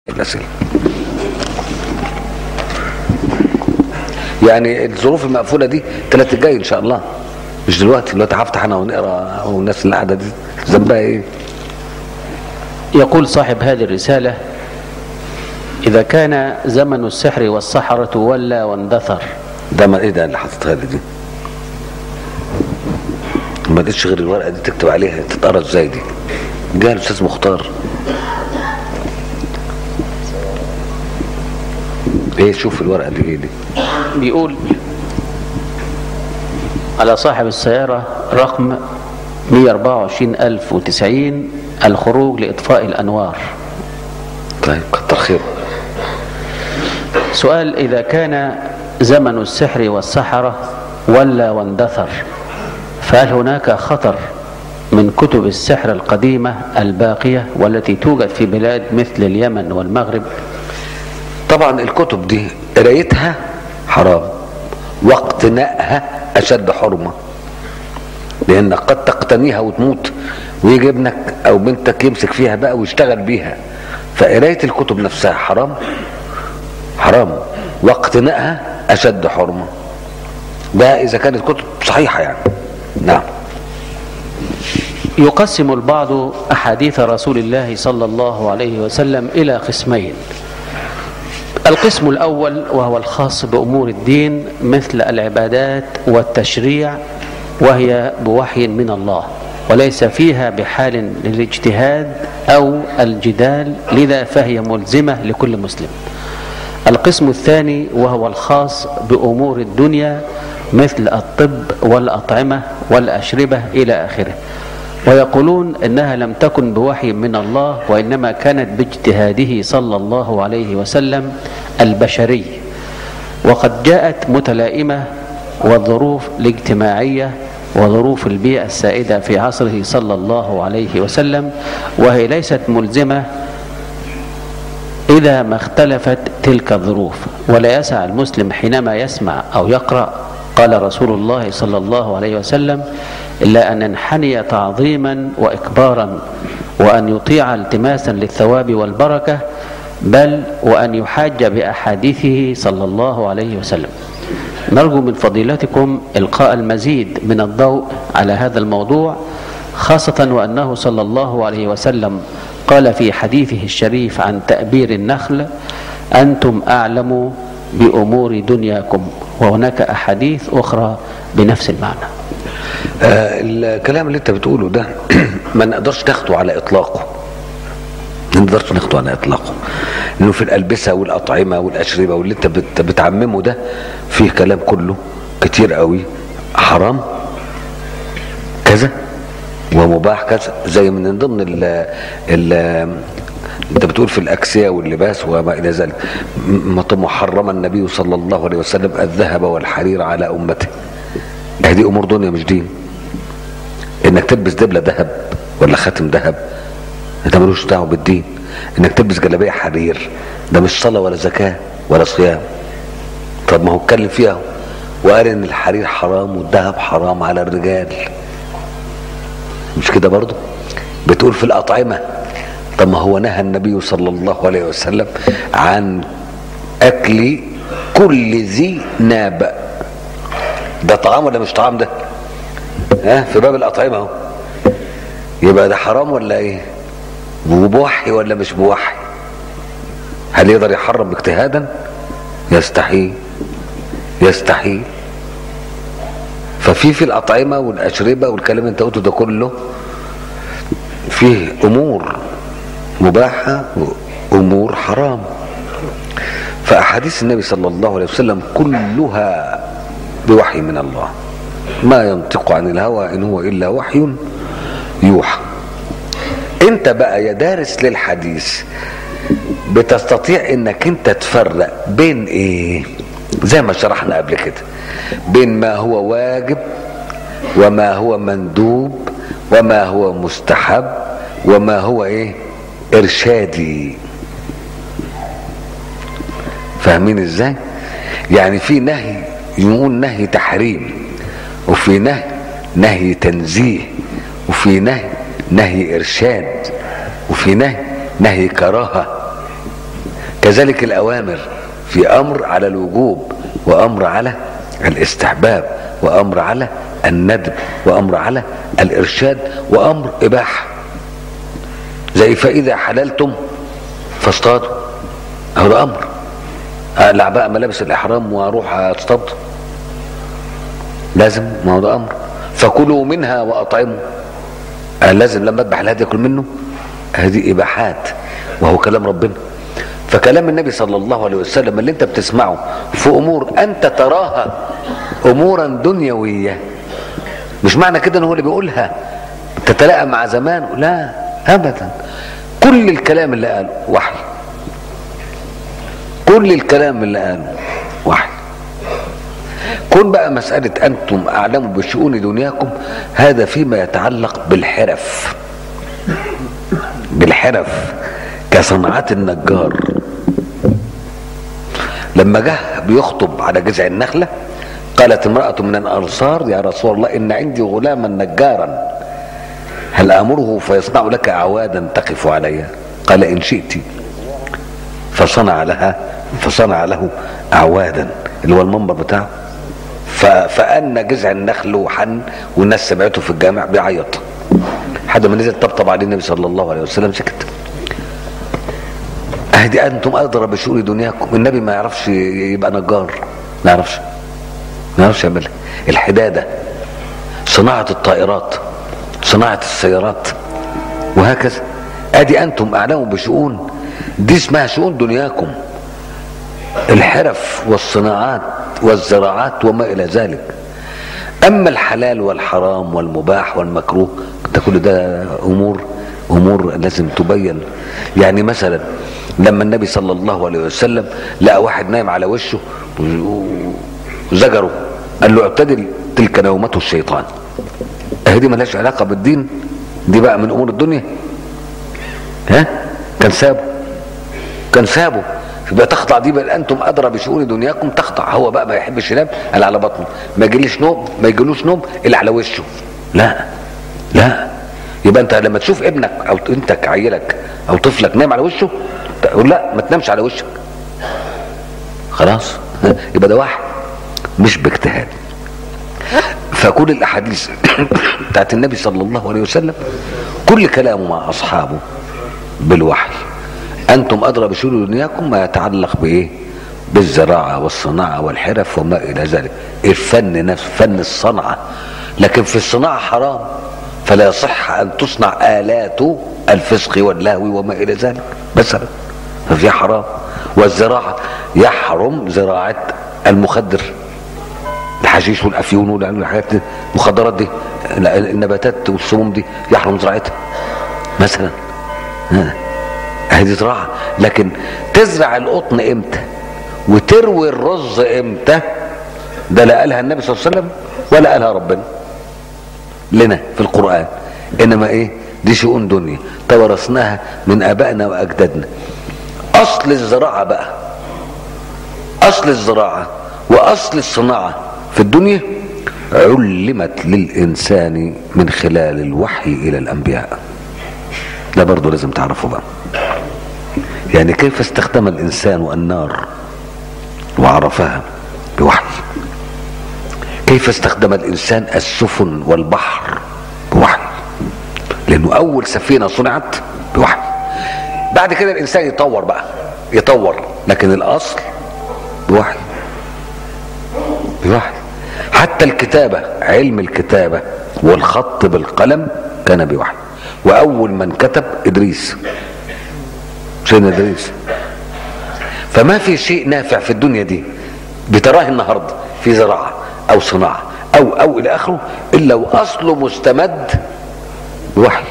الأسئلة يعني الظروف المقفولة دي تلات الجاي إن شاء الله مش دلوقتي دلوقتي هفتح أنا ونقرا والناس اللي قاعدة دي ذنبها إيه؟ يقول صاحب هذه الرسالة إذا كان زمن السحر والسحرة ولى واندثر ده ما إيه ده اللي حاططها لي دي؟ ما لقيتش غير الورقة دي تكتب عليها تتقرا إزاي دي؟ جاء الأستاذ مختار إيه شوف الورقة دي إيه دي؟ بيقول على صاحب السيارة رقم 124090 الخروج لإطفاء الأنوار طيب كتر خيره سؤال إذا كان زمن السحر والسحرة ولى واندثر فهل هناك خطر من كتب السحر القديمة الباقية والتي توجد في بلاد مثل اليمن والمغرب طبعا الكتب دي قرايتها حرام واقتنائها اشد حرمه لانك قد تقتنيها وتموت ويجي ابنك او بنتك يمسك فيها بقى ويشتغل بيها فقرايه الكتب نفسها حرام حرام واقتنائها اشد حرمه ده اذا كانت كتب صحيحه يعني نعم يقسم البعض أحاديث رسول الله صلى الله عليه وسلم إلى قسمين القسم الأول وهو الخاص بأمور الدين مثل العبادات والتشريع وهي بوحي من الله وليس فيها بحال للاجتهاد أو الجدال لذا فهي ملزمة لكل مسلم القسم الثاني وهو الخاص بأمور الدنيا مثل الطب والأطعمة والأشربة إلى آخره ويقولون انها لم تكن بوحي من الله وانما كانت باجتهاده صلى الله عليه وسلم البشري وقد جاءت متلائمه والظروف الاجتماعيه وظروف البيئه السائده في عصره صلى الله عليه وسلم وهي ليست ملزمه اذا ما اختلفت تلك الظروف ولا يسع المسلم حينما يسمع او يقرا قال رسول الله صلى الله عليه وسلم إلا أن ننحني تعظيما وإكبارا وأن يطيع التماسا للثواب والبركة بل وأن يحاج بأحاديثه صلى الله عليه وسلم نرجو من فضيلتكم إلقاء المزيد من الضوء على هذا الموضوع خاصة وأنه صلى الله عليه وسلم قال في حديثه الشريف عن تأبير النخل أنتم أعلم بأمور دنياكم وهناك أحاديث أخرى بنفس المعنى آه الكلام اللي انت بتقوله ده ما نقدرش ناخده على اطلاقه ما نقدرش ناخده على اطلاقه انه في الالبسه والاطعمه والاشربه واللي انت بت بتعممه ده فيه كلام كله كتير قوي حرام كذا ومباح كذا زي من ضمن ال ال انت بتقول في الاكسيه واللباس وما الى ذلك محرم النبي صلى الله عليه وسلم الذهب والحرير على امته دي امور دنيا مش دين انك تلبس دبله ذهب ولا خاتم ذهب انت ملوش دعوه بالدين انك تلبس جلابيه حرير ده مش صلاه ولا زكاه ولا صيام طب ما هو اتكلم فيها وقال ان الحرير حرام والذهب حرام على الرجال مش كده برضه بتقول في الاطعمه طب ما هو نهى النبي صلى الله عليه وسلم عن اكل كل ذي ناب ده طعام ولا مش طعام ده ها في باب الاطعمه اهو يبقى ده حرام ولا ايه وبوحي ولا مش بوحي هل يقدر يحرم اجتهادا يستحيل يستحيل ففي في الاطعمه والاشربه والكلام اللي انت قلته ده كله فيه امور مباحه وامور حرام فاحاديث النبي صلى الله عليه وسلم كلها بوحي من الله ما ينطق عن الهوى ان هو الا وحي يوحى انت بقى يا دارس للحديث بتستطيع انك انت تفرق بين ايه زي ما شرحنا قبل كده بين ما هو واجب وما هو مندوب وما هو مستحب وما هو ايه ارشادي فاهمين ازاي يعني في نهي يقول نهي تحريم وفي نهي نهي تنزيه وفي نهي نهي ارشاد وفي نهي نهي كراهه كذلك الأوامر في أمر على الوجوب وأمر على الاستحباب وأمر على الندب وأمر على الإرشاد وأمر إباحة زي فإذا حللتم فاصطادوا هو ده أمر أقلع بقى ملابس الإحرام وأروح أصطاد لازم ما هو ده أمر فكلوا منها وأطعموا آه لازم لما أذبح الهدي أكل منه هذه إباحات وهو كلام ربنا فكلام النبي صلى الله عليه وسلم اللي انت بتسمعه في امور انت تراها امورا دنيويه مش معنى كده ان هو اللي بيقولها تتلائم مع زمان لا ابدا كل الكلام اللي قاله وحي كل الكلام اللي قاله وحي كون بقى مسألة أنتم أعلموا بشؤون دنياكم هذا فيما يتعلق بالحرف بالحرف كصنعات النجار لما جه بيخطب على جذع النخلة قالت امرأة من الأنصار يا رسول الله إن عندي غلاما نجارا هل أمره فيصنع لك أعوادا تقف عليها قال إن شئت فصنع لها فصنع له أعوادا اللي هو المنبر بتاعه فأن جذع النخل وحن والناس سمعته في الجامع بيعيط حد ما نزل طبطب عليه النبي صلى الله عليه وسلم سكت اهدي انتم ادرى بشؤون دنياكم النبي ما يعرفش يبقى نجار ما يعرفش ما يعرفش يعملها الحداده صناعه الطائرات صناعه السيارات وهكذا ادي انتم اعلموا بشؤون دي اسمها شؤون دنياكم الحرف والصناعات والزراعات وما الى ذلك اما الحلال والحرام والمباح والمكروه ده كل ده امور امور لازم تبين يعني مثلا لما النبي صلى الله عليه وسلم لقى واحد نايم على وشه وزجره قال له اعتدل تلك نومته الشيطان اهي دي ملهاش علاقه بالدين دي بقى من امور الدنيا ها كان سابه كان سابه يبقى تخضع دي بل انتم ادرى بشؤون دنياكم تخضع هو بقى ما يحبش ينام الا على بطنه ما يجيليش نوم ما يجيلوش نوم الا على وشه لا لا يبقى انت لما تشوف ابنك او انت عيلك او طفلك نايم على وشه تقول لا ما تنامش على وشك خلاص يبقى ده واحد مش باجتهاد فكل الاحاديث بتاعت النبي صلى الله عليه وسلم كل كلامه مع اصحابه بالوحي انتم ادرى بشؤون دنياكم ما يتعلق بايه بالزراعه والصناعه والحرف وما الى ذلك الفن نفسه فن الصنعه لكن في الصناعه حرام فلا يصح ان تصنع الات الفسق واللهو وما الى ذلك مثلا ففي حرام والزراعه يحرم زراعه المخدر الحشيش والافيون والحاجات دي المخدرات دي النباتات والسموم دي يحرم زراعتها مثلا هذه زراعه لكن تزرع القطن امتى وتروي الرز امتى ده لا قالها النبي صلى الله عليه وسلم ولا قالها ربنا لنا في القرآن إنما إيه دي شؤون دنيا تورثناها من آبائنا وأجدادنا أصل الزراعة بقى أصل الزراعة وأصل الصناعة في الدنيا علمت للإنسان من خلال الوحي إلى الأنبياء ده برضو لازم تعرفه بقى يعني كيف استخدم الإنسان النار وعرفها بوحي كيف استخدم الانسان السفن والبحر بوحي لانه اول سفينه صنعت بوحي بعد كده الانسان يطور بقى يطور لكن الاصل بوحي بوحي حتى الكتابه علم الكتابه والخط بالقلم كان بوحي واول من كتب ادريس سيدنا ادريس فما في شيء نافع في الدنيا دي بتراه النهارده في زراعه او صناعه او او الى اخره الا واصله مستمد بوحي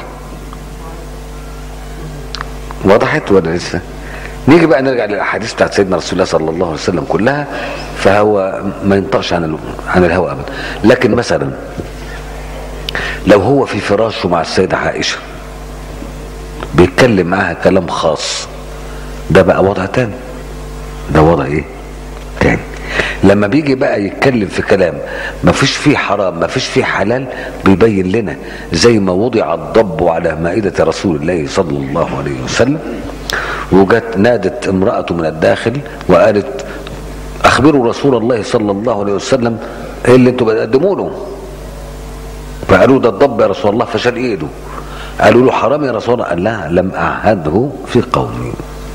وضحت ولا لسه نيجي بقى نرجع للاحاديث بتاعت سيدنا رسول الله صلى الله عليه وسلم كلها فهو ما ينطقش عن عن الهوى ابدا لكن مثلا لو هو في فراشه مع السيده عائشه بيتكلم معاها كلام خاص ده بقى وضع تاني ده وضع ايه تاني لما بيجي بقى يتكلم في كلام ما فيش فيه حرام ما فيش فيه حلال بيبين لنا زي ما وضع الضب على مائدة رسول الله صلى الله عليه وسلم وجت نادت امرأة من الداخل وقالت اخبروا رسول الله صلى الله عليه وسلم ايه اللي انتوا بتقدموا له فقالوا ده الضب يا رسول الله فشال ايده قالوا له حرام يا رسول الله قال لا لم اعهده في قومي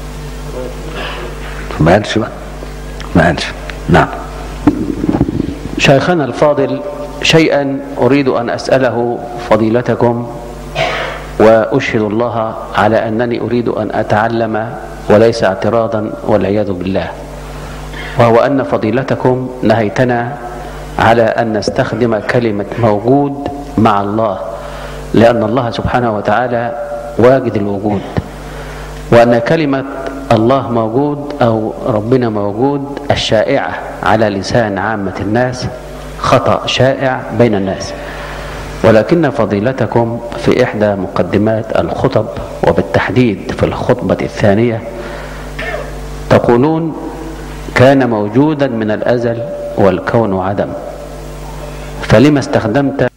ما قالش بقى ما قالش نعم شيخنا الفاضل شيئا أريد أن أسأله فضيلتكم وأشهد الله على أنني أريد أن أتعلم وليس اعتراضا والعياذ بالله وهو أن فضيلتكم نهيتنا على أن نستخدم كلمة موجود مع الله لأن الله سبحانه وتعالى واجد الوجود وأن كلمة الله موجود أو ربنا موجود الشائعة على لسان عامة الناس خطأ شائع بين الناس ولكن فضيلتكم في إحدى مقدمات الخطب وبالتحديد في الخطبة الثانية تقولون كان موجودا من الأزل والكون عدم فلما استخدمت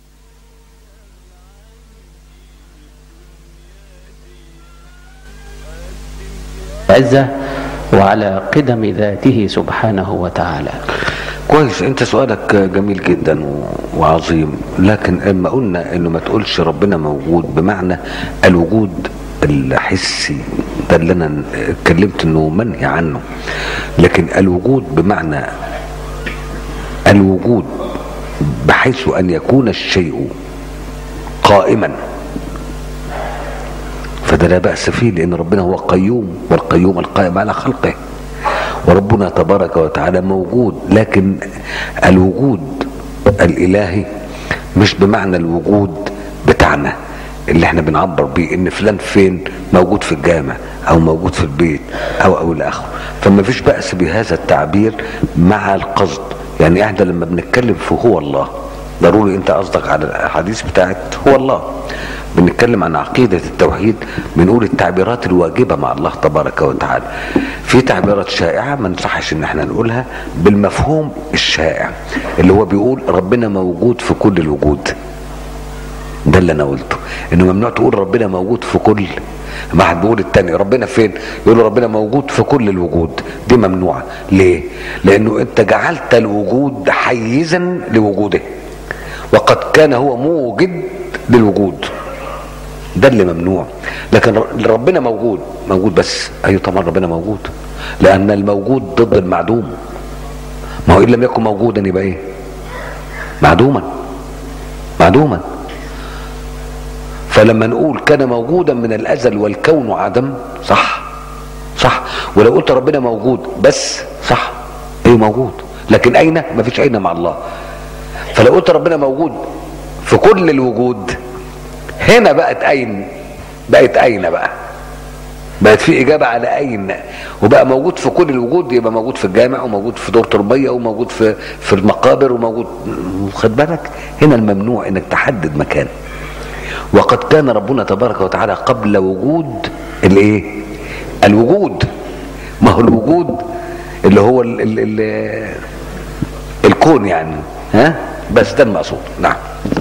عزة وعلى قدم ذاته سبحانه وتعالى كويس انت سؤالك جميل جدا وعظيم لكن اما قلنا انه ما تقولش ربنا موجود بمعنى الوجود الحسي ده اللي انا اتكلمت انه منهي عنه لكن الوجود بمعنى الوجود بحيث ان يكون الشيء قائما فده لا بأس فيه لأن ربنا هو قيوم والقيوم القائم على خلقه وربنا تبارك وتعالى موجود لكن الوجود الإلهي مش بمعنى الوجود بتاعنا اللي احنا بنعبر بيه ان فلان فين موجود في الجامع او موجود في البيت او او الى اخره فما فيش بأس بهذا التعبير مع القصد يعني احنا لما بنتكلم في هو الله ضروري انت قصدك على الاحاديث بتاعت هو الله بنتكلم عن عقيدة التوحيد بنقول التعبيرات الواجبة مع الله تبارك وتعالى في تعبيرات شائعة ما نصحش ان احنا نقولها بالمفهوم الشائع اللي هو بيقول ربنا موجود في كل الوجود ده اللي انا قلته انه ممنوع تقول ربنا موجود في كل ما حد بيقول التاني ربنا فين يقول ربنا موجود في كل الوجود دي ممنوعة ليه لانه انت جعلت الوجود حيزا لوجوده وقد كان هو موجد للوجود ده اللي ممنوع لكن ربنا موجود موجود بس ايوه طبعا ربنا موجود لان الموجود ضد المعدوم ما هو ان لم يكن موجودا يبقى ايه معدوما معدوما فلما نقول كان موجودا من الازل والكون عدم صح صح ولو قلت ربنا موجود بس صح ايه موجود لكن اين ما فيش اين مع الله فلو قلت ربنا موجود في كل الوجود هنا بقت اين بقت اين بقى بقت في اجابه على اين وبقى موجود في كل الوجود يبقى موجود في الجامع وموجود في دور تربيه وموجود في في المقابر وموجود خد بالك هنا الممنوع انك تحدد مكان وقد كان ربنا تبارك وتعالى قبل وجود الايه الوجود ما هو الوجود اللي هو ال ال ال الكون يعني ها بس ده المقصود نعم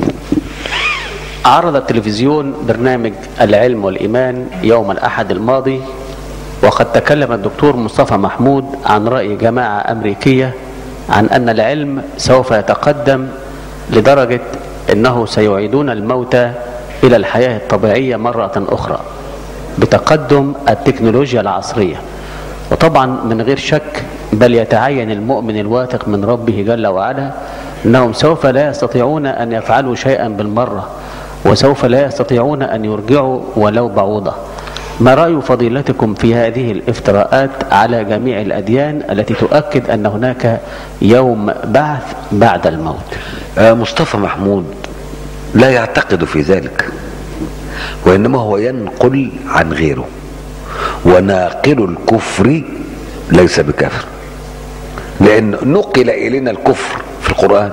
عرض التلفزيون برنامج العلم والإيمان يوم الأحد الماضي وقد تكلم الدكتور مصطفى محمود عن رأي جماعة أمريكية عن أن العلم سوف يتقدم لدرجة أنه سيعيدون الموتى إلى الحياة الطبيعية مرة أخرى بتقدم التكنولوجيا العصرية وطبعا من غير شك بل يتعين المؤمن الواثق من ربه جل وعلا أنهم سوف لا يستطيعون أن يفعلوا شيئا بالمرة وسوف لا يستطيعون أن يرجعوا ولو بعوضة ما رأي فضيلتكم في هذه الافتراءات على جميع الأديان التي تؤكد أن هناك يوم بعث بعد الموت آه مصطفى محمود لا يعتقد في ذلك وإنما هو ينقل عن غيره وناقل الكفر ليس بكافر لأن نقل إلينا الكفر في القرآن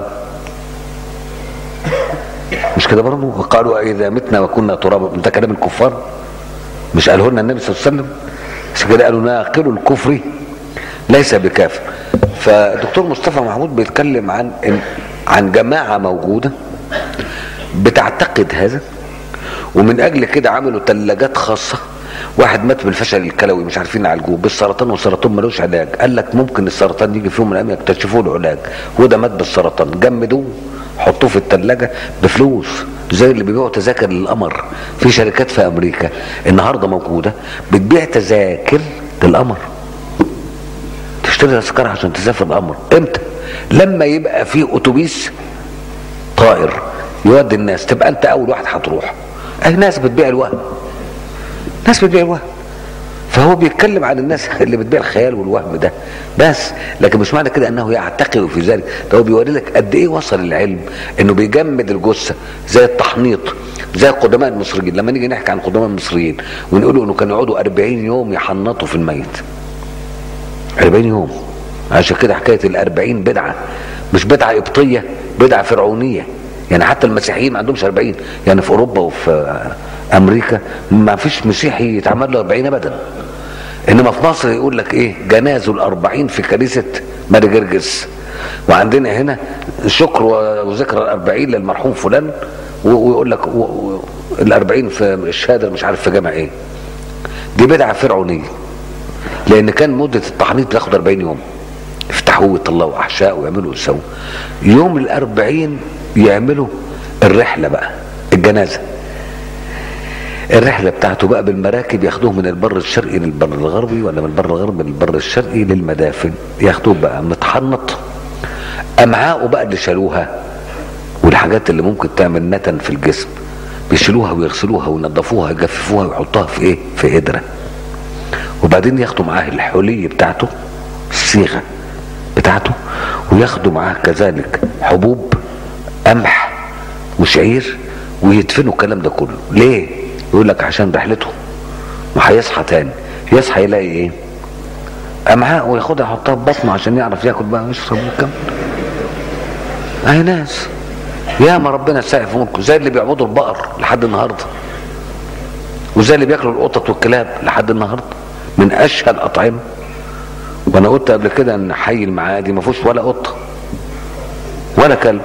مش كده برضه قالوا إذا متنا وكنا ترابا ده كلام الكفار مش قاله لنا النبي صلى الله عليه وسلم مش كده قالوا ناقل الكفر ليس بكافر فدكتور مصطفى محمود بيتكلم عن عن جماعة موجودة بتعتقد هذا ومن أجل كده عملوا ثلاجات خاصة واحد مات بالفشل الكلوي مش عارفين يعالجوه بالسرطان والسرطان ملوش علاج قال لك ممكن السرطان يجي في يوم من الايام يكتشفوا له علاج وده مات بالسرطان جمدوه حطوه في الثلاجه بفلوس زي اللي بيبيعوا تذاكر للقمر في شركات في امريكا النهارده موجوده بتبيع تذاكر للقمر تشتري تذكره عشان تسافر القمر امتى لما يبقى في اتوبيس طائر يودي الناس تبقى انت اول واحد هتروح اي ناس بتبيع الوهم ناس بتبيع الوهم فهو بيتكلم عن الناس اللي بتبيع الخيال والوهم ده بس لكن مش معنى كده انه يعتقد في ذلك ده هو بيوري لك قد ايه وصل العلم انه بيجمد الجثه زي التحنيط زي القدماء المصريين لما نيجي نحكي عن القدماء المصريين ونقولوا انه كانوا يقعدوا 40 يوم يحنطوا في الميت 40 يوم عشان كده حكايه ال 40 بدعه مش بدعه قبطيه بدعه فرعونيه يعني حتى المسيحيين ما عندهمش 40 يعني في اوروبا وفي امريكا ما فيش مسيحي يتعمل له 40 ابدا انما في مصر يقول لك ايه جنازه الأربعين في كنيسه ماري جرجس وعندنا هنا شكر وذكرى الأربعين للمرحوم فلان ويقول لك الأربعين في الشهاده مش عارف في جامع ايه دي بدعه فرعونيه لان كان مده التحنيط بتاخد 40 يوم يفتحوه ويطلعوا احشاء ويعملوا ويسووا يوم الأربعين يعملوا الرحله بقى الجنازه الرحله بتاعته بقى بالمراكب ياخدوه من البر الشرقي للبر الغربي ولا من البر الغربي للبر الشرقي للمدافن ياخدوه بقى متحنط امعاءه بقى اللي شالوها والحاجات اللي ممكن تعمل نتن في الجسم بيشيلوها ويغسلوها وينظفوها يجففوها ويحطوها في ايه في قدره وبعدين ياخدوا معاه الحلي بتاعته الصيغه بتاعته وياخدوا معاه كذلك حبوب قمح وشعير ويدفنوا الكلام ده كله ليه يقول لك عشان رحلته وهيصحى تاني يصحى يلاقي ايه امعاء وياخدها يحطها في بطنه عشان يعرف ياكل بقى ويشرب ويكمل اهي ناس يا ما ربنا سائل في ملكه زي اللي بيعبدوا البقر لحد النهارده وزي اللي بياكلوا القطط والكلاب لحد النهارده من اشهى الاطعمه وانا قلت قبل كده ان حي المعادي ما فيهوش ولا قطه ولا كلب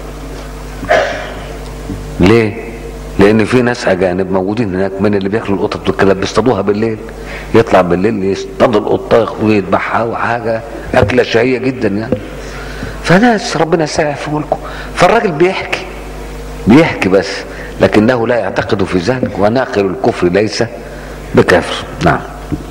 ليه لان في ناس اجانب موجودين هناك من اللي بياكلوا القطط والكلاب بيصطادوها بالليل يطلع بالليل يصطاد القطه ويذبحها وحاجه اكله شهيه جدا يعني فناس ربنا ساعة في ملكه فالراجل بيحكي بيحكي بس لكنه لا يعتقد في ذلك وناقل الكفر ليس بكافر نعم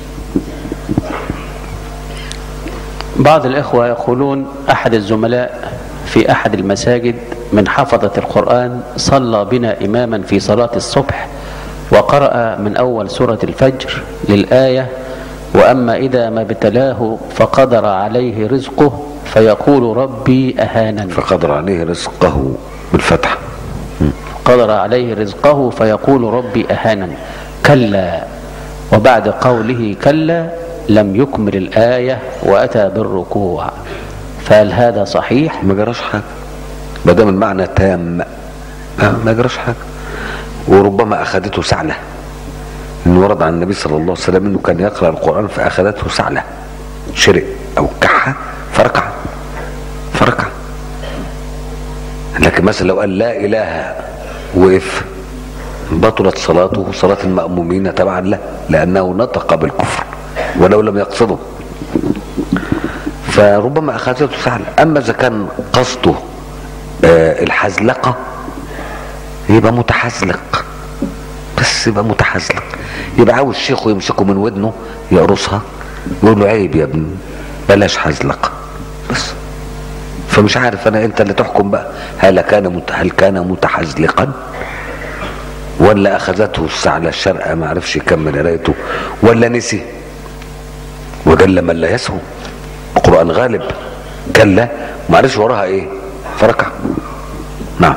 بعض الإخوة يقولون أحد الزملاء في أحد المساجد من حفظة القرآن صلى بنا إماما في صلاة الصبح وقرأ من أول سورة الفجر للآية وأما إذا ما ابتلاه فقدر عليه رزقه فيقول ربي أهانا فقدر عليه رزقه بالفتح قدر عليه رزقه فيقول ربي أهانا كلا وبعد قوله كلا لم يكمل الآية وأتى بالركوع فهل هذا صحيح؟ ما جراش حاجة ما دام المعنى تام آه، ما جراش حاجة وربما أخذته سعلة إنه ورد عن النبي صلى الله عليه وسلم إنه كان يقرأ القرآن فأخذته سعلة شرق أو كحة فركع فركع لكن مثلا لو قال لا إله وقف بطلت صلاته صلاة المأمومين تبعا له لأنه نطق بالكفر ولو لم يقصده فربما أخذته سهل أما إذا كان قصده آه، الحزلقة يبقى متحزلق بس يبقى متحزلق يبقى عاوز شيخه يمسكه من ودنه يقرصها يقول له عيب يا ابني بلاش حزلقة بس فمش عارف انا انت اللي تحكم بقى هل كان مت... هل كان متحزلقا ولا اخذته السعلة الشرقة ما عرفش يكمل قرايته ولا نسي وجل من لا يسهو القرآن غالب كلا ما عرفش وراها ايه فركع نعم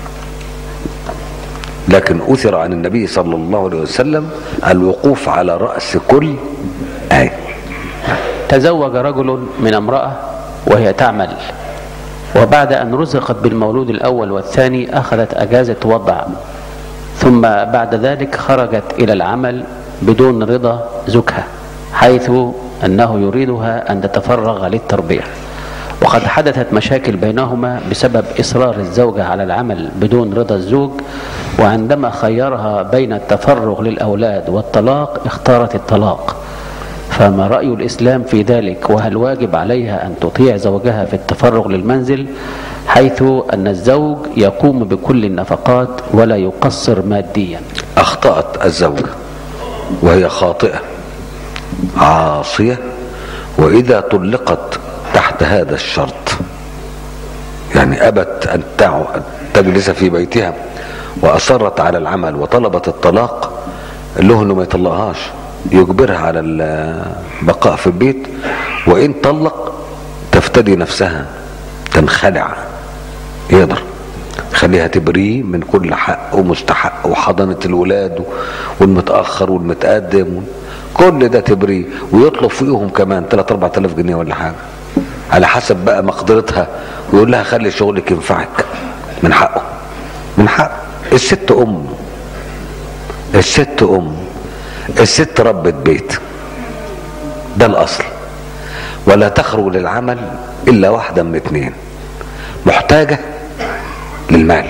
لكن أثر عن النبي صلى الله عليه وسلم الوقوف على رأس كل آية تزوج رجل من امرأة وهي تعمل وبعد أن رزقت بالمولود الأول والثاني أخذت أجازة وضع ثم بعد ذلك خرجت إلى العمل بدون رضا زوجها حيث أنه يريدها أن تتفرغ للتربية وقد حدثت مشاكل بينهما بسبب إصرار الزوجة على العمل بدون رضا الزوج وعندما خيرها بين التفرغ للأولاد والطلاق اختارت الطلاق فما رأي الإسلام في ذلك وهل واجب عليها أن تطيع زوجها في التفرغ للمنزل حيث أن الزوج يقوم بكل النفقات ولا يقصر ماديا أخطأت الزوجة وهي خاطئة عاصية وإذا طلقت تحت هذا الشرط يعني أبت أن تعو- أن تجلس في بيتها وأصرت على العمل وطلبت الطلاق له أنه ما يطلقهاش يجبرها على البقاء في البيت وإن طلق تفتدي نفسها تنخلع يقدر خليها تبريه من كل حق ومستحق وحضنة الولاد والمتأخر والمتقدم كل ده تبريه ويطلب فيهم كمان 3 4000 جنيه ولا حاجة على حسب بقى مقدرتها ويقول لها خلي شغلك ينفعك من حقه من حق الست أم الست أم الست ربة بيت ده الأصل ولا تخرج للعمل إلا واحدة من اتنين محتاجة للمال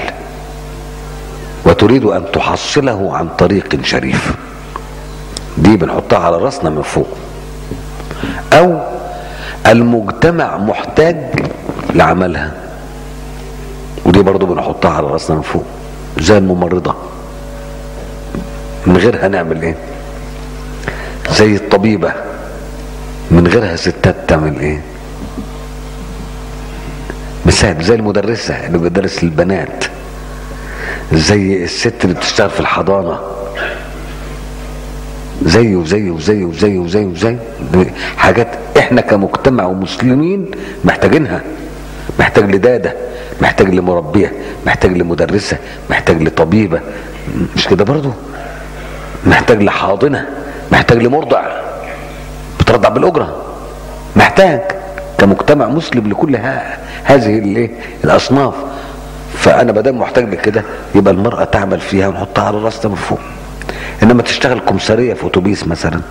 وتريد أن تحصله عن طريق شريف دي بنحطها على راسنا من فوق أو المجتمع محتاج لعملها ودي برضو بنحطها على راسنا من فوق زي الممرضة من غيرها نعمل ايه زي الطبيبة من غيرها ستات تعمل ايه مثال زي المدرسة اللي بتدرس للبنات زي الست اللي بتشتغل في الحضانة زيه وزيه وزيه وزيه وزيه وزيه حاجات احنا كمجتمع ومسلمين محتاجينها محتاج لدادة محتاج لمربية محتاج لمدرسة محتاج لطبيبة مش كده برضو محتاج لحاضنة محتاج لمرضع بترضع بالأجرة محتاج كمجتمع مسلم لكل ها هذه الايه الاصناف فانا بدل محتاج لكده يبقى المراه تعمل فيها ونحطها على راسنا من فوق انما تشتغل كمساريه في اتوبيس مثلا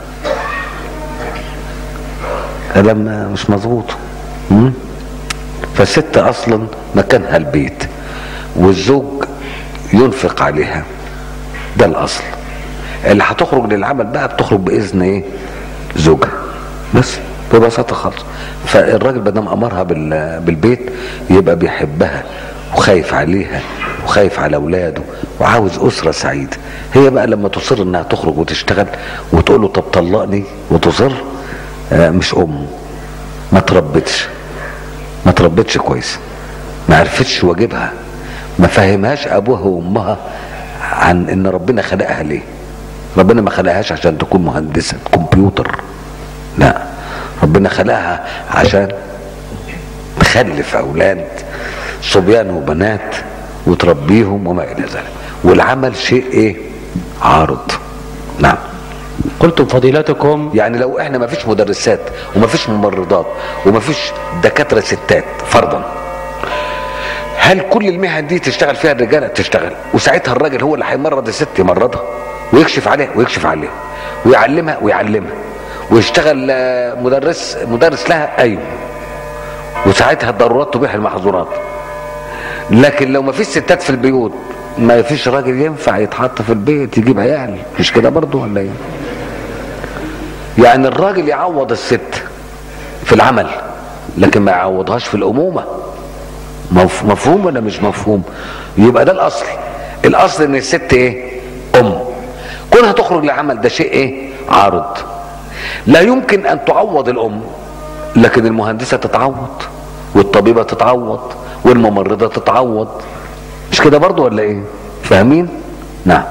كلام مش مظبوط مم؟ فالست اصلا مكانها البيت والزوج ينفق عليها ده الاصل اللي هتخرج للعمل بقى بتخرج باذن ايه زوجها بس ببساطه خالص فالراجل بدل ما امرها بال- بالبيت يبقى بيحبها وخايف عليها وخايف على اولاده وعاوز اسره سعيده هي بقى لما تصر انها تخرج وتشتغل وتقول له طب طلقني وتصر آه، مش ام ما تربتش ما تربتش كويس ما عرفتش واجبها ما فهمهاش ابوها وامها عن ان ربنا خلقها ليه ربنا ما خلقهاش عشان تكون مهندسه كمبيوتر لا ربنا خلقها عشان تخلف اولاد صبيان وبنات وتربيهم وما الى ذلك والعمل شيء ايه عارض نعم قلتم فضيلتكم يعني لو احنا ما فيش مدرسات وما فيش ممرضات وما فيش دكاتره ستات فرضا هل كل المهن دي تشتغل فيها الرجاله تشتغل وساعتها الراجل هو اللي هيمرض الست يمرضها ويكشف عليها ويكشف عليها ويعلمها ويعلمها ويشتغل آه، مدرس مدرس لها ايوه وساعتها الضرورات تبيح المحظورات لكن لو ما فيش ستات في البيوت ما فيش راجل ينفع يتحط في البيت يجيب عيال مش كده برضه ولا ايه يعني الراجل يعوض الست في العمل لكن ما يعوضهاش في الأمومة مف- مفهوم ولا مش مفهوم يبقى ده الأصل الأصل إن الست إيه أم كونها تخرج لعمل ده شيء إيه عارض لا يمكن أن تعوض الأم لكن المهندسة تتعوض والطبيبة تتعوض والممرضة تتعوض مش كده برضو ولا إيه فاهمين نعم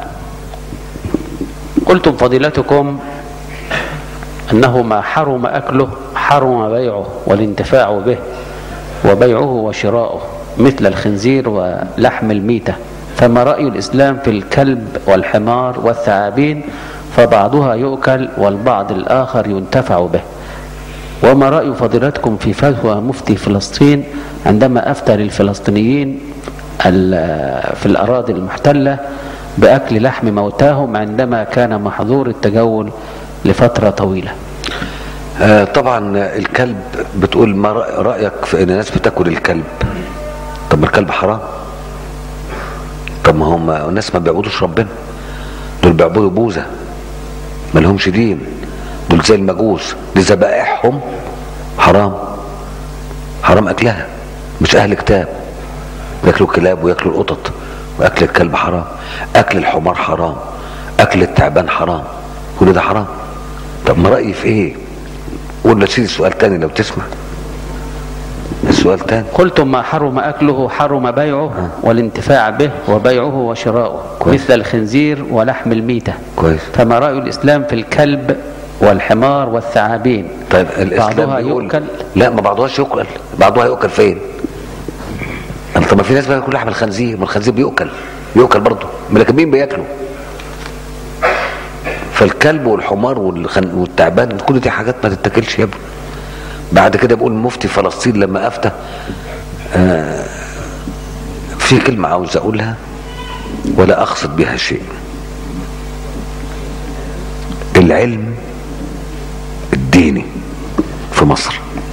قلتم فضيلتكم أنه ما حرم أكله حرم بيعه والانتفاع به وبيعه وشراؤه مثل الخنزير ولحم الميتة فما رأي الإسلام في الكلب والحمار والثعابين فبعضها يؤكل والبعض الآخر ينتفع به وما رأي فضيلتكم في فتوى مفتي فلسطين عندما أفتى للفلسطينيين ال- في الأراضي المحتلة بأكل لحم موتاهم عندما كان محظور التجول لفترة طويلة آه طبعا الكلب بتقول ما رأ- رايك في ان الناس بتاكل الكلب طب ما الكلب حرام طب ما هم الناس ما بيعبدوش ربنا دول بيعبدوا بوذا ما لهمش دين دول زي المجوس دي ذبائحهم حرام حرام اكلها مش اهل كتاب ياكلوا الكلاب وياكلوا القطط واكل الكلب حرام اكل الحمار حرام اكل التعبان حرام كل ده حرام طب ما رايي في ايه قول لي سؤال تاني لو تسمع السؤال تاني قلتم ما حرم أكله حرم بيعه والانتفاع به وبيعه وشراؤه كويس. مثل الخنزير ولحم الميتة كويس فما رأي الإسلام في الكلب والحمار والثعابين طيب الاسلام بعضها بيقول يؤكل لا ما بعضهاش يؤكل بعضها يؤكل فين أنا طب ما في ناس بياكل لحم الخنزير ما الخنزير بيؤكل بيؤكل برضه لكن مين بياكله فالكلب والحمار والخن... والتعبان كل دي حاجات ما تتاكلش يا ابني بعد كده بيقول مفتي فلسطين لما افتى آه في كلمه عاوز اقولها ولا اقصد بها شيء العلم الديني في مصر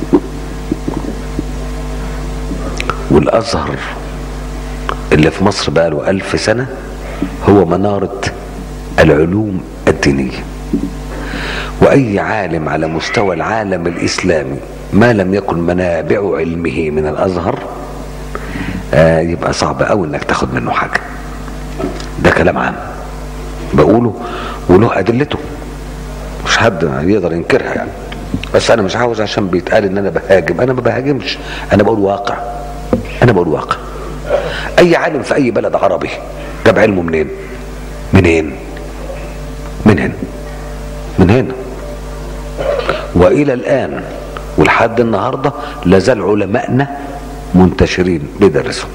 والازهر اللي في مصر بقى له ألف سنة هو منارة العلوم الدينية وأي عالم على مستوى العالم الإسلامي ما لم يكن منابع علمه من الأزهر آه يبقى صعب قوي انك تاخد منه حاجة ده كلام عام بقوله وله أدلته مش حد يقدر ينكرها يعني بس انا مش عاوز عشان بيتقال ان انا بهاجم انا ما بهاجمش انا بقول واقع انا بقول واقع اي عالم في اي بلد عربي جاب علمه منين منين من هنا من هنا والى الان ولحد النهارده لازال علمائنا منتشرين بيدرسوا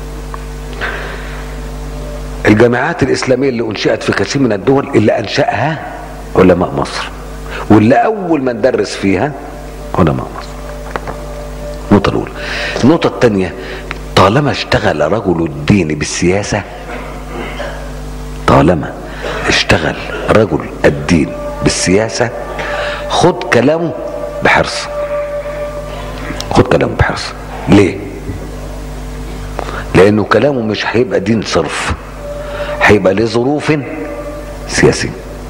الجامعات الاسلاميه اللي انشئت في كثير من الدول اللي انشاها علماء مصر واللي اول من درس فيها علماء مصر النقطه الاولى النقطه الثانيه طالما اشتغل رجل الدين بالسياسه طالما اشتغل رجل الدين بالسياسه خد كلامه بحرص خد كلامه بحرص ليه لانه كلامه مش هيبقى دين صرف هيبقى لظروف سياسيه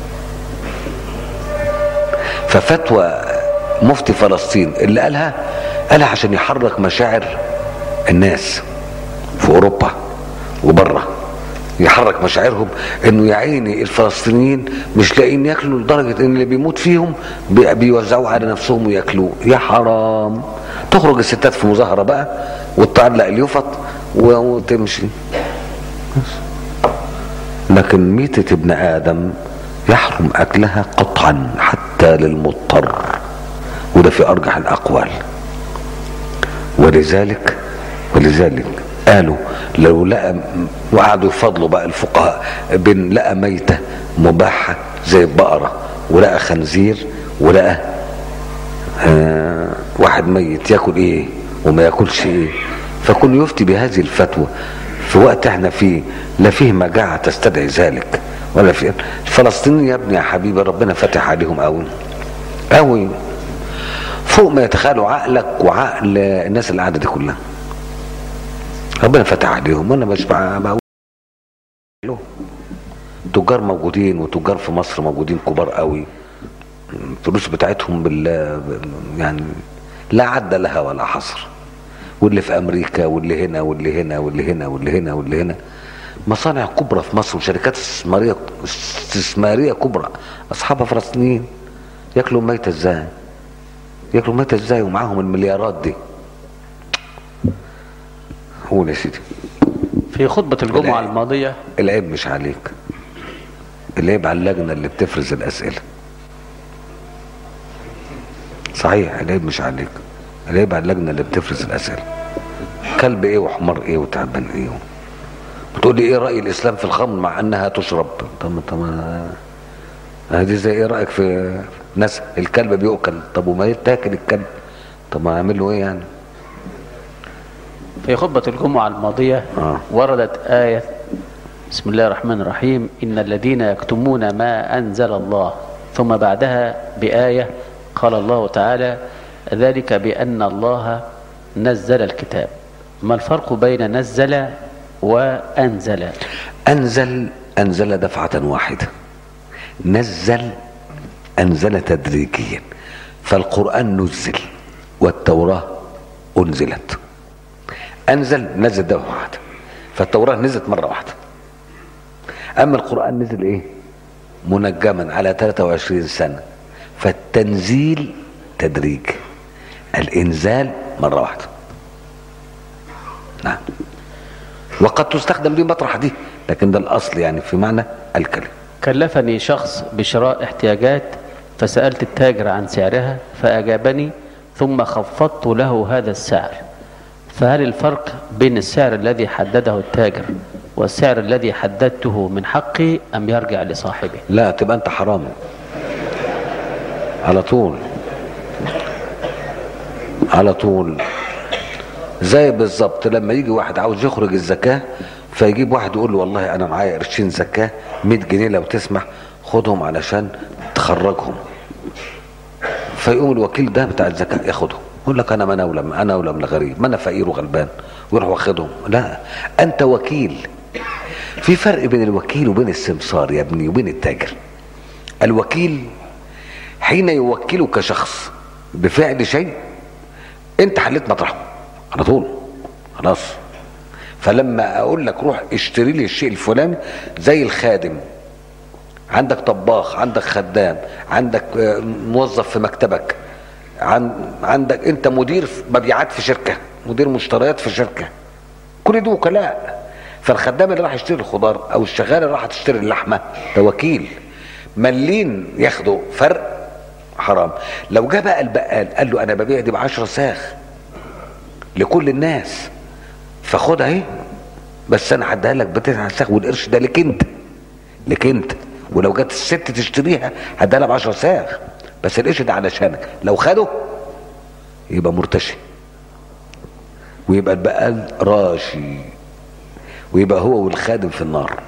ففتوى مفتي فلسطين اللي قالها قالها عشان يحرك مشاعر الناس في اوروبا وبره يحرك مشاعرهم انه يا عيني الفلسطينيين مش لاقيين ياكلوا لدرجه ان اللي بيموت فيهم بي- بيوزعوه على نفسهم وياكلوه يا حرام تخرج الستات في مظاهره بقى وتعلق اليفط و- وتمشي لكن ميتة ابن آدم يحرم أكلها قطعا حتى للمضطر وده في أرجح الأقوال ولذلك ولذلك قالوا لو لقى وقعدوا يفضلوا بقى الفقهاء بين لقى ميتة مباحة زي البقرة ولقى خنزير ولقى آه واحد ميت ياكل ايه وما ياكلش ايه فكل يفتي بهذه الفتوى في وقت احنا فيه لا فيه مجاعة تستدعي ذلك ولا في الفلسطينيين يا ابني يا حبيبي ربنا فتح عليهم قوي قوي فوق ما يتخيلوا عقلك وعقل الناس اللي قاعده دي كلها ربنا فتح عليهم وانا مش بع- بقول له تجار موجودين وتجار في مصر موجودين كبار قوي الفلوس بتاعتهم بال يعني لا عد لها ولا حصر واللي في امريكا واللي هنا واللي هنا واللي هنا واللي هنا واللي هنا مصانع كبرى في مصر وشركات استثماريه استثماريه كبرى اصحابها فلسطينيين ياكلوا ميتة ازاي ياكلوا ميتة ازاي ومعاهم المليارات دي قول يا سيدي في خطبة الجمعة لا. الماضية العيب مش عليك العيب على اللجنة اللي بتفرز الأسئلة صحيح العيب مش عليك العيب على اللجنة اللي بتفرز الأسئلة كلب ايه وحمار ايه وتعبان ايه بتقول لي ايه رأي الإسلام في الخمر مع أنها تشرب طب طب ما- هذه زي ايه رأيك في ناس الكلب بيؤكل طب وما يتاكل الكلب طب ما اعمل له ايه يعني في خطبة الجمعة الماضية آه. وردت آية بسم الله الرحمن الرحيم إن الذين يكتمون ما أنزل الله ثم بعدها بآية قال الله تعالى ذلك بأن الله نزل الكتاب ما الفرق بين نزل وأنزل أنزل أنزل دفعة واحدة نزل أنزل تدريجيا فالقرآن نزل والتوراة أنزلت أنزل نزل دفعة واحدة فالتوراة نزلت مرة واحدة أما القرآن نزل إيه منجما على 23 سنة فالتنزيل تدريج الإنزال مرة واحدة نعم وقد تستخدم دي مطرح دي لكن ده الأصل يعني في معنى الكلمة كلفني شخص بشراء احتياجات فسألت التاجر عن سعرها فأجابني ثم خفضت له هذا السعر فهل الفرق بين السعر الذي حدده التاجر والسعر الذي حددته من حقي أم يرجع لصاحبه لا تبقى أنت حرام على طول على طول زي بالظبط لما يجي واحد عاوز يخرج الزكاة فيجيب واحد يقول له والله أنا معايا قرشين زكاة 100 جنيه لو تسمح خدهم علشان تخرجهم فيقوم الوكيل ده بتاع الزكاة ياخدهم يقول لك أنا ما أنا ولم أنا ولم غريب ما أنا فقير وغلبان ويروح واخدهم لا أنت وكيل في فرق بين الوكيل وبين السمسار يا ابني وبين التاجر الوكيل حين يوكلك شخص بفعل شيء انت حليت مطرحه على طول خلاص فلما اقول لك روح اشتري لي الشيء الفلاني زي الخادم عندك طباخ عندك خدام عندك آه، موظف في مكتبك عن عندك انت مدير مبيعات في شركه مدير مشتريات في شركه كل دي وكلاء فالخدام اللي راح يشتري الخضار او الشغال اللي راح تشتري اللحمه ده وكيل ملين ياخدوا فرق حرام لو جه بقى البقال قال له انا ببيع دي ب 10 ساخ لكل الناس فخدها اهي بس انا هديها لك بتسع ساخ والقرش ده لك انت لك انت ولو جت الست تشتريها هديها لها ب 10 ساخ بس القرش ده علشانك لو خده يبقى مرتشي ويبقى البقال راشي ويبقى هو والخادم في النار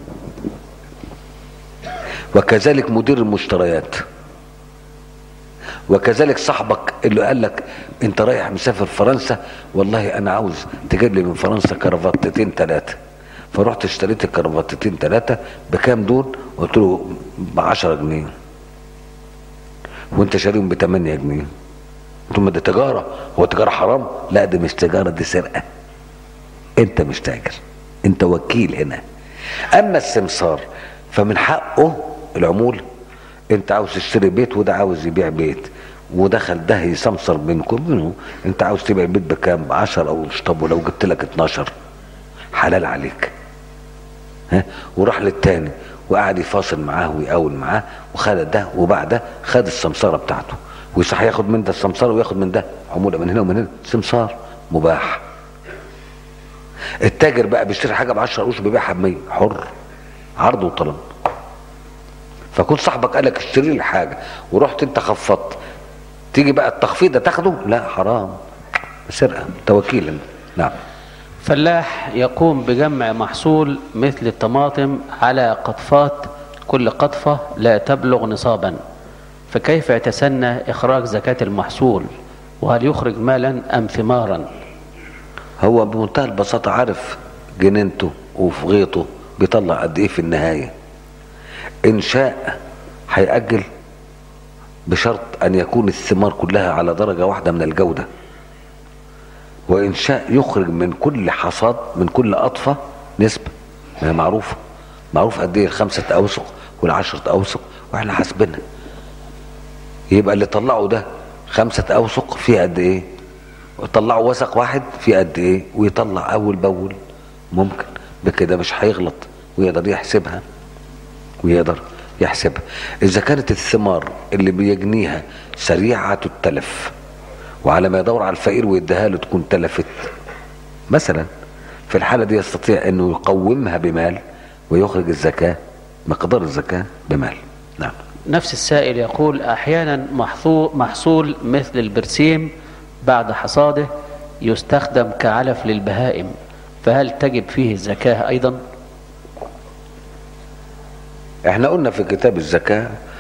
وكذلك مدير المشتريات وكذلك صاحبك اللي قال لك انت رايح مسافر فرنسا والله انا عاوز تجيب لي من فرنسا كرافتتين ثلاثه فرحت اشتريت الكرافتتين ثلاثه بكام دول قلت له ب 10 جنيه وانت شاريهم ب 8 جنيه قلت له ما دي تجاره هو تجاره حرام لا دي مش تجاره دي سرقه انت مش تاجر انت وكيل هنا اما السمسار فمن حقه العمول انت عاوز تشتري بيت وده عاوز يبيع بيت ودخل ده يسمسر بينكم منه انت عاوز تبيع البيت بكام 10 او طب ولو جبت لك 12 حلال عليك ها وراح للتاني وقعد يفاصل معاه ويقاول معاه وخد ده وبعد ده خد السمسره بتاعته وصح ياخد من ده السمسره وياخد من ده عموله من هنا ومن هنا سمسار مباح التاجر بقى بيشتري حاجه ب 10 قروش بيبيعها ب 100 حر عرض وطلب فكون صاحبك قال لك اشتري لي حاجه ورحت انت خفضت تيجي بقى التخفيض ده تاخده لا حرام سرقه توكيل نعم فلاح يقوم بجمع محصول مثل الطماطم على قطفات كل قطفة لا تبلغ نصابا فكيف يتسنى إخراج زكاة المحصول وهل يخرج مالا أم ثمارا هو بمنتهى البساطه عارف جنينته وفي غيطه بيطلع قد ايه في النهايه ان شاء هيأجل بشرط ان يكون الثمار كلها على درجه واحده من الجوده وان شاء يخرج من كل حصاد من كل قطفه نسبه ما هي معروفه معروف قد ايه الخمسه اوسق والعشره اوسق واحنا حاسبينها يبقى اللي طلعوا ده خمسه اوسق فيه قد ايه وطلعوا وسق واحد فيه قد ايه ويطلع اول باول ممكن بكده مش هيغلط ويقدر يحسبها ويقدر يحسبها اذا كانت الثمار اللي بيجنيها سريعه التلف وعلى ما يدور على الفقير ويديها له تكون تلفت مثلا في الحاله دي يستطيع انه يقومها بمال ويخرج الزكاه مقدار الزكاه بمال نعم نفس السائل يقول أحيانا محصول, محصول مثل البرسيم بعد حصاده يستخدم كعلف للبهائم فهل تجب فيه الزكاة أيضا احنا قلنا في كتاب الزكاة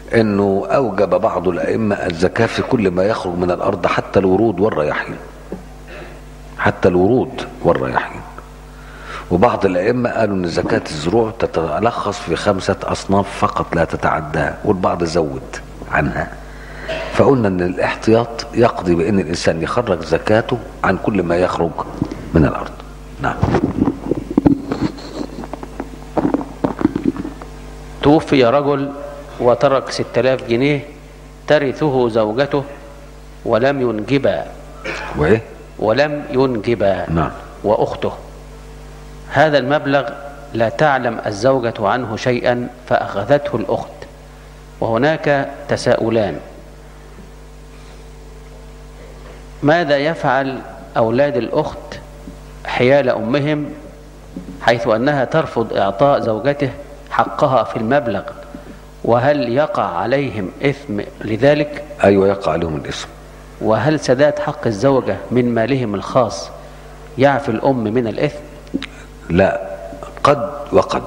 انه اوجب بعض الائمه الزكاه في كل ما يخرج من الارض حتى الورود والرياحين حتى الورود والرياحين وبعض الائمه قالوا ان زكاه الزروع تتلخص في خمسه اصناف فقط لا تتعداها والبعض زود عنها فقلنا ان الاحتياط يقضي بان الانسان يخرج زكاته عن كل ما يخرج من الارض نعم توفي رجل وترك ستة آلاف جنيه ترثه زوجته ولم ينجبا وايه ولم ينجبا نعم وأخته هذا المبلغ لا تعلم الزوجة عنه شيئا فأخذته الأخت وهناك تساؤلان ماذا يفعل أولاد الأخت حيال أمهم حيث أنها ترفض إعطاء زوجته حقها في المبلغ وهل يقع عليهم إثم لذلك ايوه يقع عليهم الاسم وهل سداد حق الزوجة من مالهم الخاص يعفي الأم من الإثم لا قد وقد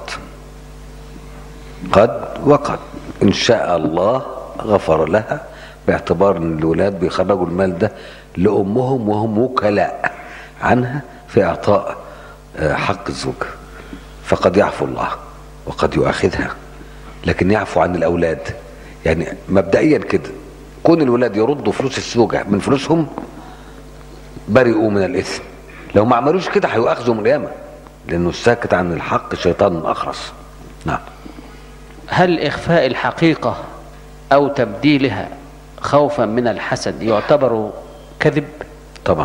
قد وقد ان شاء الله غفر لها باعتبار ان الولاد بيخرجوا المال ده لامهم وهم وكلاء عنها في اعطاء آه، حق الزوجه فقد يعفو الله وقد يؤاخذها لكن يعفو عن الاولاد يعني مبدئيا كده كون الولاد يردوا فلوس الزوجه من فلوسهم برئوا من الاثم لو ما عملوش كده هيؤاخذوا من القيامه لانه الساكت عن الحق شيطان اخرس نعم هل إخفاء الحقيقة أو تبديلها خوفا من الحسد يعتبر كذب طبعا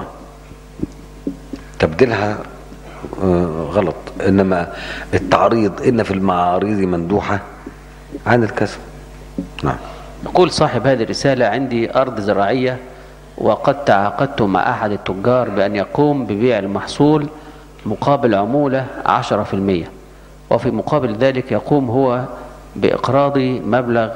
تبديلها آه، غلط انما التعريض ان في المعاريض مندوحه عن الكسب نعم يقول صاحب هذه الرسالة عندي أرض زراعية وقد تعاقدت مع أحد التجار بأن يقوم ببيع المحصول مقابل عمولة عشرة في المية وفي مقابل ذلك يقوم هو بإقراضي مبلغ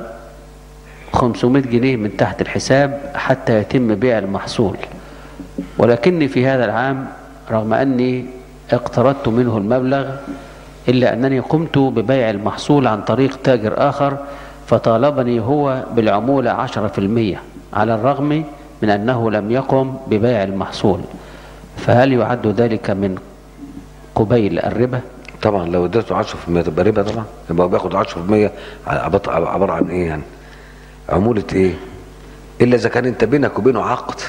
500 جنيه من تحت الحساب حتى يتم بيع المحصول ولكني في هذا العام رغم أني اقترضت منه المبلغ إلا أنني قمت ببيع المحصول عن طريق تاجر آخر فطالبني هو بالعمولة عشرة في المية على الرغم من أنه لم يقم ببيع المحصول فهل يعد ذلك من قبيل الربا طبعا لو اديته 10% تبقى ربا طبعا يبقى هو بياخد 10% عبط- عباره عن ايه يعني عموله ايه الا اذا كان انت بينك وبينه عقد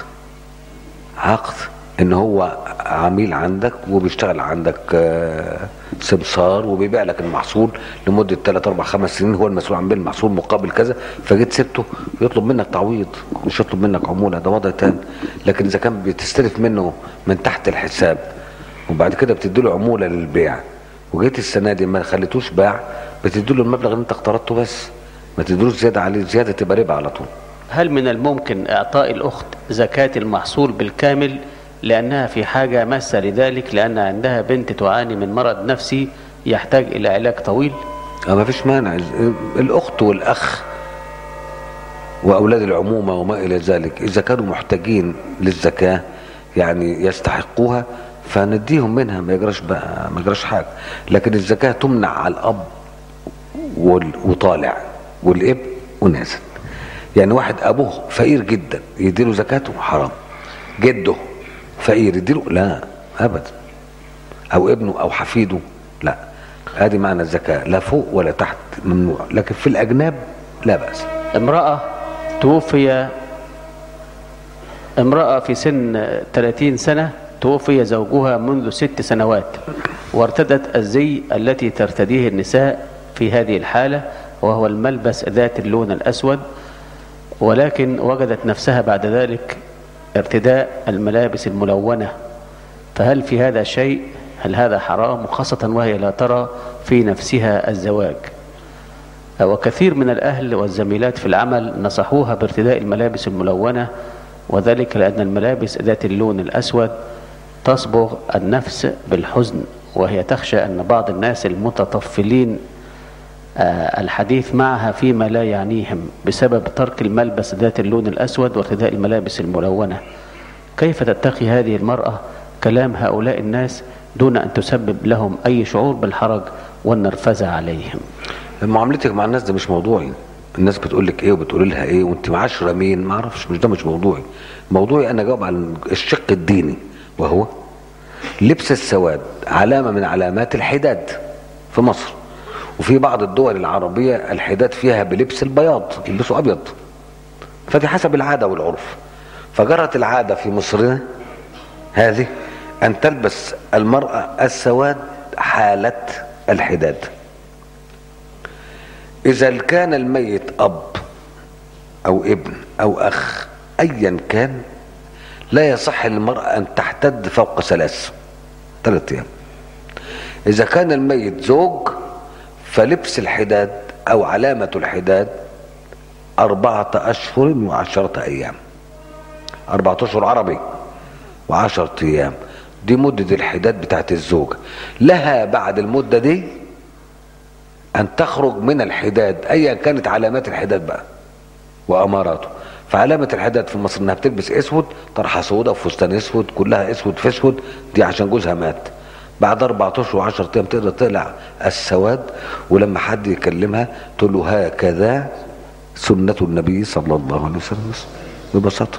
عقد ان هو عميل عندك وبيشتغل عندك آه، سمسار وبيبيع لك المحصول لمده 3 4 5 سنين هو المسؤول عن بيع المحصول مقابل كذا فجيت سبته يطلب منك تعويض مش يطلب منك عموله ده وضع تاني لكن اذا كان بتستلف منه من تحت الحساب وبعد كده بتديله عموله للبيع وجيت السنه دي ما خليتوش باع بتديله المبلغ اللي انت اقترضته بس ما تديلوش زياده عليه زياده تبقى ربا على طول هل من الممكن إعطاء الأخت زكاة المحصول بالكامل لأنها في حاجة ماسة لذلك لأن عندها بنت تعاني من مرض نفسي يحتاج إلى علاج طويل اه ما فيش مانع الاخت والاخ واولاد العمومه وما الى ذلك اذا كانوا محتاجين للزكاه يعني يستحقوها فنديهم منها ما يجراش بقى ما يجراش حاجه لكن الزكاه تمنع على الاب وال- وطالع والابن ونازل يعني واحد ابوه فقير جدا يديله زكاته حرام جده فقير يديله لا ابدا او ابنه او حفيده لا ادي معنى الزكاه لا فوق ولا تحت ممنوع لكن في الاجناب لا باس امرأة توفي امرأة في سن 30 سنة توفي زوجها منذ ست سنوات وارتدت الزي التي ترتديه النساء في هذه الحالة وهو الملبس ذات اللون الأسود ولكن وجدت نفسها بعد ذلك ارتداء الملابس الملونة فهل في هذا شيء هل هذا حرام خاصة وهي لا ترى في نفسها الزواج وكثير من الأهل والزميلات في العمل نصحوها بارتداء الملابس الملونة وذلك لأن الملابس ذات اللون الأسود تصبغ النفس بالحزن وهي تخشى أن بعض الناس المتطفلين آه، الحديث معها فيما لا يعنيهم بسبب ترك الملبس ذات اللون الأسود وارتداء الملابس الملونة كيف تتقي هذه المرأة كلام هؤلاء الناس دون أن تسبب لهم أي شعور بالحرج والنرفزة عليهم معاملتك مع الناس ده مش موضوعي الناس بتقول لك ايه وبتقول لها ايه وانت معاشره مين ما اعرفش مش ده مش موضوعي موضوعي انا جاوب على الشق الديني وهو لبس السواد علامه من علامات الحداد في مصر وفي بعض الدول العربيه الحداد فيها بلبس البياض يلبسوا ابيض فدي حسب العاده والعرف فجرت العاده في مصرنا هذه ان تلبس المراه السواد حاله الحداد إذا كان الميت أب أو ابن أو أخ أيا كان لا يصح للمرأة أن تحتد فوق ثلاث ثلاث أيام إذا كان الميت زوج فلبس الحداد أو علامة الحداد أربعة أشهر وعشرة أيام أربعة أشهر عربي وعشرة أيام دي مدة الحداد بتاعت الزوجة لها بعد المدة دي أن تخرج من الحداد أيا كانت علامات الحداد بقى وأماراته فعلامة الحداد في مصر إنها بتلبس أسود طرحة سوداء وفستان أسود كلها أسود في أسود دي عشان جوزها مات بعد أربعة أشهر و10 أيام تقدر تقلع السواد ولما حد يكلمها تقول له هكذا سنة النبي صلى الله عليه وسلم ببساطة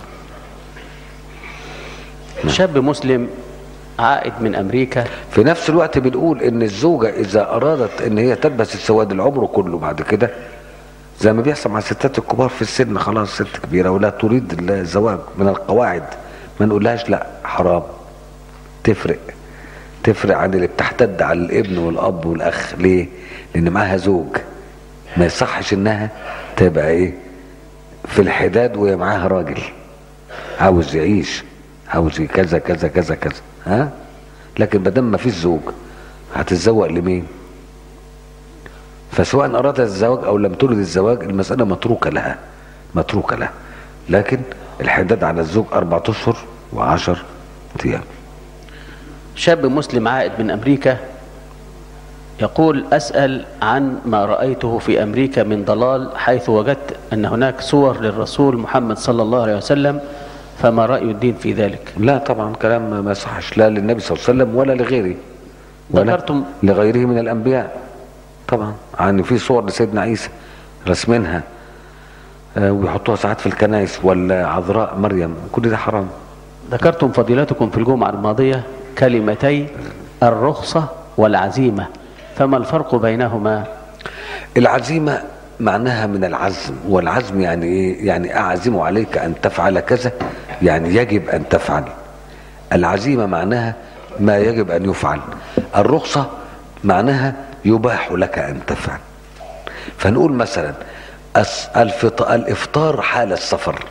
شاب مسلم عائد من امريكا في نفس الوقت بنقول ان الزوجة اذا ارادت ان هي تلبس السواد العمر كله بعد كده زي ما بيحصل مع الستات الكبار في السن خلاص ست كبيرة ولا تريد الزواج من القواعد ما نقولهاش لا حرام تفرق تفرق عن اللي بتحتد على الابن والاب والاخ ليه لان معاها زوج ما يصحش انها تبقى ايه في الحداد وهي معاها راجل عاوز يعيش عاوز كذا كذا كذا كذا ها لكن بدل ما فيش زوج هتتزوج لمين فسواء ارادت الزواج او لم ترد الزواج المساله متروكه لها متروكه لها لكن الحداد على الزوج اربعة اشهر وعشر ايام شاب مسلم عائد من امريكا يقول اسال عن ما رايته في امريكا من ضلال حيث وجدت ان هناك صور للرسول محمد صلى الله عليه وسلم فما راي الدين في ذلك لا طبعا كلام ما يصحش لا للنبي صلى الله عليه وسلم ولا لغيره ولا ذكرتم لغيره من الانبياء طبعا يعني في صور لسيدنا عيسى رسمينها آه، ويحطوها ساعات في الكنائس ولا عذراء مريم كل ده حرام ذكرتم فضيلتكم في الجمعة الماضية كلمتي الرخصة والعزيمة فما الفرق بينهما العزيمة معناها من العزم والعزم يعني ايه يعني اعزم عليك ان تفعل كذا يعني يجب ان تفعل العزيمة معناها ما يجب ان يفعل الرخصة معناها يباح لك ان تفعل فنقول مثلا الس- الفط- الافطار حال السفر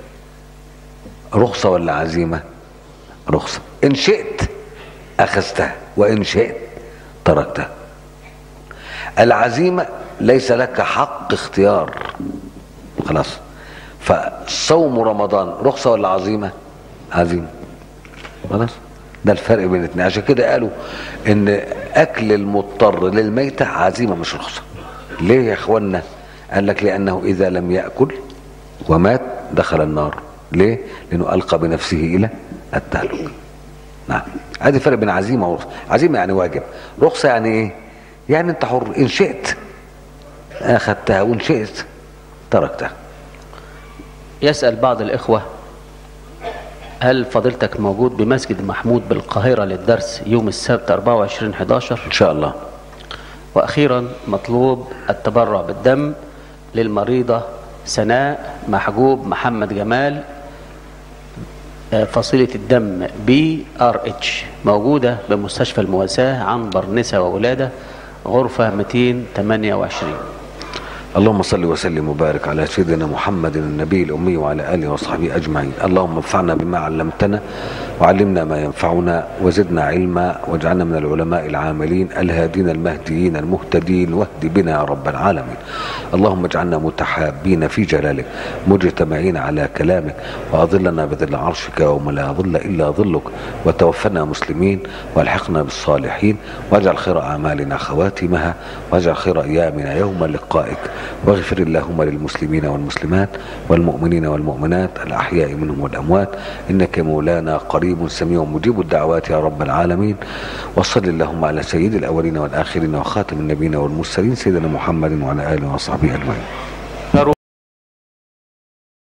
رخصة ولا عزيمة رخصة ان شئت اخذتها وان شئت تركتها العزيمة ليس لك حق اختيار خلاص فصوم رمضان رخصة ولا عزيمة عزيمة خلاص ده الفرق بين الاثنين عشان كده قالوا ان اكل المضطر للميتة عزيمة مش رخصة ليه يا اخوانا قال لك لانه اذا لم يأكل ومات دخل النار ليه لانه القى بنفسه الى التهلك نعم هذه فرق بين عزيمة ورخصة عزيمة يعني واجب رخصة يعني ايه يعني انت حر ان شئت اخذتها وان شئت تركتها يسأل بعض الإخوة هل فضيلتك موجود بمسجد محمود بالقاهرة للدرس يوم السبت 24 11 ان شاء الله وأخيرا مطلوب التبرع بالدم للمريضة سناء محجوب محمد جمال آه، فصيلة الدم بي ار اتش موجودة بمستشفى المواساة عنبر نساء وولادة غرفة 228 اللهم صل وسلم وبارك على سيدنا محمد النبي الأمي وعلى آله وصحبه أجمعين اللهم انفعنا بما علمتنا وعلمنا ما ينفعنا وزدنا علما واجعلنا من العلماء العاملين الهادين المهديين المهتدين واهد بنا يا رب العالمين اللهم اجعلنا متحابين في جلالك مجتمعين على كلامك وأظلنا بظل عرشك يوم لا ظل إلا ظلك وتوفنا مسلمين والحقنا بالصالحين واجعل خير أعمالنا خواتمها واجعل خير أيامنا يوم لقائك واغفر اللهم للمسلمين والمسلمات والمؤمنين والمؤمنات الأحياء منهم والأموات إنك مولانا قريب سميع مجيب الدعوات يا رب العالمين وصل اللهم على سيد الأولين والآخرين وخاتم النبيين والمرسلين سيدنا محمد وعلى آله وصحبه أجمعين